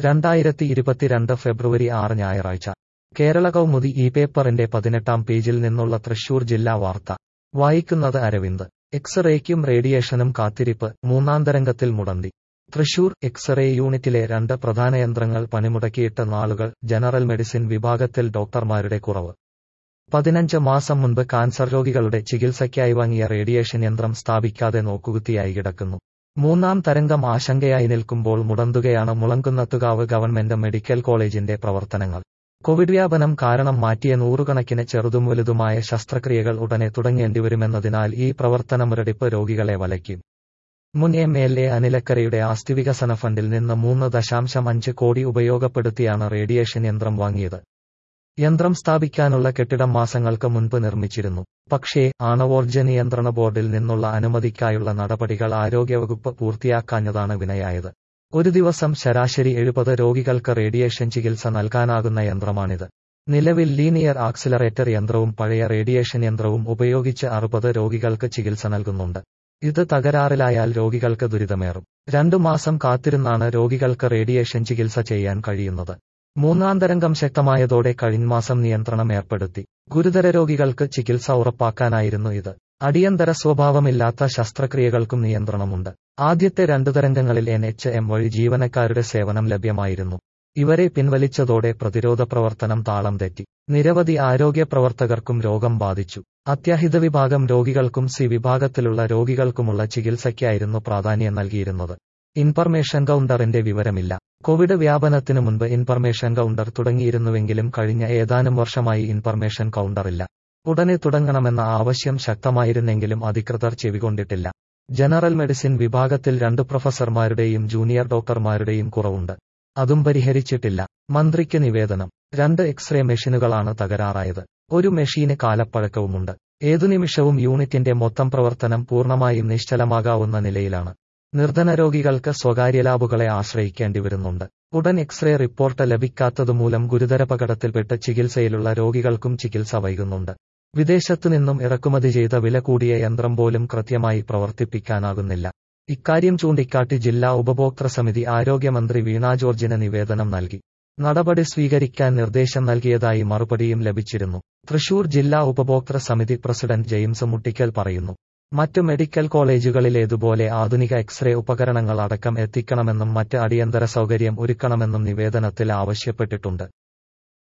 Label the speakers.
Speaker 1: രണ്ടായിരത്തി ഇരുപത്തിരണ്ട് ഫെബ്രുവരി ആറ് ഞായറാഴ്ച കേരള കൗമുദി ഈ പേപ്പറിന്റെ പതിനെട്ടാം പേജിൽ നിന്നുള്ള തൃശൂർ ജില്ലാ വാർത്ത വായിക്കുന്നത് അരവിന്ദ് എക്സ്റേയ്ക്കും റേഡിയേഷനും കാത്തിരിപ്പ് മൂന്നാം തരംഗത്തിൽ മുടന്തി തൃശൂർ എക്സ്റേ യൂണിറ്റിലെ രണ്ട് പ്രധാന യന്ത്രങ്ങൾ പണിമുടക്കിയിട്ട് നാളുകൾ ജനറൽ മെഡിസിൻ വിഭാഗത്തിൽ ഡോക്ടർമാരുടെ കുറവ് പതിനഞ്ച് മാസം മുൻപ് കാൻസർ രോഗികളുടെ ചികിത്സയ്ക്കായി വാങ്ങിയ റേഡിയേഷൻ യന്ത്രം സ്ഥാപിക്കാതെ നോക്കുകുത്തിയായി കിടക്കുന്നു മൂന്നാം തരംഗം ആശങ്കയായി നിൽക്കുമ്പോൾ മുടന്തുകയാണ് മുളങ്കുന്നത്തുകാവ് ഗവൺമെന്റ് മെഡിക്കൽ കോളേജിന്റെ പ്രവർത്തനങ്ങൾ കോവിഡ് വ്യാപനം കാരണം മാറ്റിയ നൂറുകണക്കിന് ചെറുതും വലുതുമായ ശസ്ത്രക്രിയകൾ ഉടനെ തുടങ്ങേണ്ടിവരുമെന്നതിനാൽ ഈ പ്രവർത്തന മുരടിപ്പ് രോഗികളെ വലയ്ക്കും മുൻ എം എൽ എ അനിലക്കരയുടെ ആസ്തി വികസന ഫണ്ടിൽ നിന്ന് മൂന്ന് ദശാംശം അഞ്ച് കോടി ഉപയോഗപ്പെടുത്തിയാണ് റേഡിയേഷൻ യന്ത്രം വാങ്ങിയത് യന്ത്രം സ്ഥാപിക്കാനുള്ള കെട്ടിടം മാസങ്ങൾക്ക് മുൻപ് നിർമ്മിച്ചിരുന്നു പക്ഷേ ആണവോർജ്ജ നിയന്ത്രണ ബോർഡിൽ നിന്നുള്ള അനുമതിക്കായുള്ള നടപടികൾ ആരോഗ്യവകുപ്പ് പൂർത്തിയാക്കാഞ്ഞതാണ് വിനയായത് ഒരു ദിവസം ശരാശരി എഴുപത് രോഗികൾക്ക് റേഡിയേഷൻ ചികിത്സ നൽകാനാകുന്ന യന്ത്രമാണിത് നിലവിൽ ലീനിയർ ആക്സിലറേറ്റർ യന്ത്രവും പഴയ റേഡിയേഷൻ യന്ത്രവും ഉപയോഗിച്ച് അറുപത് രോഗികൾക്ക് ചികിത്സ നൽകുന്നുണ്ട് ഇത് തകരാറിലായാൽ രോഗികൾക്ക് ദുരിതമേറും രണ്ടു മാസം കാത്തിരുന്നാണ് രോഗികൾക്ക് റേഡിയേഷൻ ചികിത്സ ചെയ്യാൻ കഴിയുന്നത് മൂന്നാം തരംഗം ശക്തമായതോടെ കഴിഞ്ഞമാസം നിയന്ത്രണം ഏർപ്പെടുത്തി ഗുരുതര രോഗികൾക്ക് ചികിത്സ ഉറപ്പാക്കാനായിരുന്നു ഇത് അടിയന്തര സ്വഭാവമില്ലാത്ത ശസ്ത്രക്രിയകൾക്കും നിയന്ത്രണമുണ്ട് ആദ്യത്തെ രണ്ടു തരംഗങ്ങളിൽ എൻ എച്ച് എം വഴി ജീവനക്കാരുടെ സേവനം ലഭ്യമായിരുന്നു ഇവരെ പിൻവലിച്ചതോടെ പ്രതിരോധ പ്രവർത്തനം താളം തെറ്റി നിരവധി ആരോഗ്യ പ്രവർത്തകർക്കും രോഗം ബാധിച്ചു അത്യാഹിത വിഭാഗം രോഗികൾക്കും സി വിഭാഗത്തിലുള്ള രോഗികൾക്കുമുള്ള ചികിത്സയ്ക്കായിരുന്നു പ്രാധാന്യം നൽകിയിരുന്നത് ഇൻഫർമേഷൻ കൗണ്ടറിന്റെ വിവരമില്ല കോവിഡ് വ്യാപനത്തിനു മുൻപ് ഇൻഫർമേഷൻ കൗണ്ടർ തുടങ്ങിയിരുന്നുവെങ്കിലും കഴിഞ്ഞ ഏതാനും വർഷമായി ഇൻഫർമേഷൻ കൗണ്ടറില്ല ഉടനെ തുടങ്ങണമെന്ന ആവശ്യം ശക്തമായിരുന്നെങ്കിലും അധികൃതർ ചെവികൊണ്ടിട്ടില്ല ജനറൽ മെഡിസിൻ വിഭാഗത്തിൽ രണ്ട് പ്രൊഫസർമാരുടെയും ജൂനിയർ ഡോക്ടർമാരുടെയും കുറവുണ്ട് അതും പരിഹരിച്ചിട്ടില്ല മന്ത്രിക്ക് നിവേദനം രണ്ട് എക്സ്റേ മെഷീനുകളാണ് തകരാറായത് ഒരു മെഷീന് കാലപ്പഴക്കവുമുണ്ട് ഏതു നിമിഷവും യൂണിറ്റിന്റെ മൊത്തം പ്രവർത്തനം പൂർണ്ണമായും നിശ്ചലമാകാവുന്ന നിലയിലാണ് നിർധന രോഗികൾക്ക് സ്വകാര്യ ലാബുകളെ ആശ്രയിക്കേണ്ടി വരുന്നുണ്ട് ഉടൻ എക്സ്റേ റിപ്പോർട്ട് ലഭിക്കാത്തതുമൂലം ഗുരുതരപകടത്തിൽപ്പെട്ട് ചികിത്സയിലുള്ള രോഗികൾക്കും ചികിത്സ വൈകുന്നുണ്ട് വിദേശത്തുനിന്നും ഇറക്കുമതി ചെയ്ത വില കൂടിയ യന്ത്രം പോലും കൃത്യമായി പ്രവർത്തിപ്പിക്കാനാകുന്നില്ല ഇക്കാര്യം ചൂണ്ടിക്കാട്ടി ജില്ലാ ഉപഭോക്തൃ സമിതി ആരോഗ്യമന്ത്രി വീണ ജോർജിന് നിവേദനം നൽകി നടപടി സ്വീകരിക്കാൻ നിർദ്ദേശം നൽകിയതായി മറുപടിയും ലഭിച്ചിരുന്നു തൃശൂർ ജില്ലാ ഉപഭോക്തൃ സമിതി പ്രസിഡന്റ് ജെയിംസ് മുട്ടിക്കൽ പറയുന്നു മറ്റു മെഡിക്കൽ കോളേജുകളിലേതുപോലെ ആധുനിക എക്സ്റേ ഉപകരണങ്ങൾ അടക്കം എത്തിക്കണമെന്നും മറ്റ് അടിയന്തര സൗകര്യം ഒരുക്കണമെന്നും നിവേദനത്തിൽ ആവശ്യപ്പെട്ടിട്ടുണ്ട്